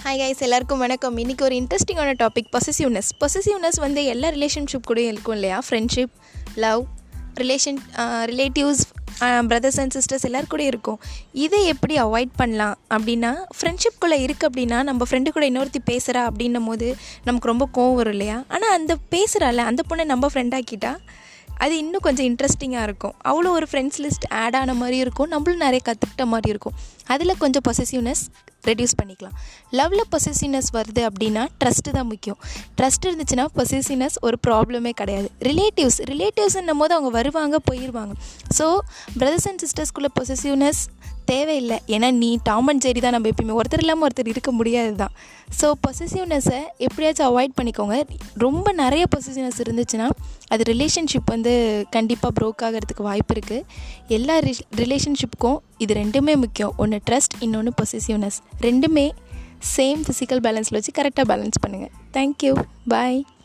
hi guys எல்லாருக்கும் வணக்கம் இன்றைக்கி ஒரு இன்ட்ரெஸ்டிங்கான டாபிக் பொசசிவ்னஸ் பொசசிவ்னஸ் வந்து எல்லா ரிலேஷன்ஷிப் கூடயும் இருக்கும் இல்லையா friendship love relation relatives brothers and sisters எல்லாரு கூட இருக்கும் இதை எப்படி அவாய்ட் பண்ணலாம் அப்படின்னா ஃப்ரெண்ட்ஷிப்குள்ளே இருக்குது அப்படின்னா நம்ம ஃப்ரெண்டு கூட இன்னொருத்தி பேசுகிறா அப்படின்னும் போது நமக்கு ரொம்ப கோவம் வரும் இல்லையா ஆனால் அந்த பேசுகிறாள் அந்த பொண்ணை நம்ம ஃப்ரெண்டாக்கிட்டா அது இன்னும் கொஞ்சம் இன்ட்ரெஸ்டிங்காக இருக்கும் அவ்வளோ ஒரு ஃப்ரெண்ட்ஸ் லிஸ்ட் ஆட் ஆன மாதிரி இருக்கும் நம்மளும் நிறைய கற்றுக்கிட்ட மாதிரி இருக்கும் அதில் கொஞ்சம் பொசசிவ்னஸ் ரெடியூஸ் பண்ணிக்கலாம் லவ்வில் பொசசிவ்னஸ் வருது அப்படின்னா ட்ரஸ்ட்டு தான் முக்கியம் ட்ரஸ்ட் இருந்துச்சுன்னா பொசசிவ்னஸ் ஒரு ப்ராப்ளமே கிடையாது ரிலேட்டிவ்ஸ் ரிலேட்டிவ்ஸ்ன்னும் போது அவங்க வருவாங்க போயிடுவாங்க ஸோ பிரதர்ஸ் அண்ட் சிஸ்டர்ஸ்குள்ளே பொசசிவ்னஸ் தேவையில்லை ஏன்னா நீ டாம் அண்ட் ஜெரி தான் நம்ம எப்பயுமே ஒருத்தர் இல்லாமல் ஒருத்தர் இருக்க முடியாது தான் ஸோ பொசசிவ்னஸை எப்படியாச்சும் அவாய்ட் பண்ணிக்கோங்க ரொம்ப நிறைய பொசசிவ்னஸ் இருந்துச்சுன்னா அது ரிலேஷன்ஷிப் வந்து கண்டிப்பாக ப்ரோக் ஆகிறதுக்கு வாய்ப்பு இருக்குது எல்லா ரி ரிலேஷன்ஷிப்புக்கும் இது ரெண்டுமே முக்கியம் ஒன்று ட்ரஸ்ட் இன்னொன்று பொசசிவ்னஸ் ரெண்டுமே சேம் ஃபிசிக்கல் பேலன்ஸில் வச்சு கரெக்டாக பேலன்ஸ் பண்ணுங்கள் தேங்க்யூ பாய்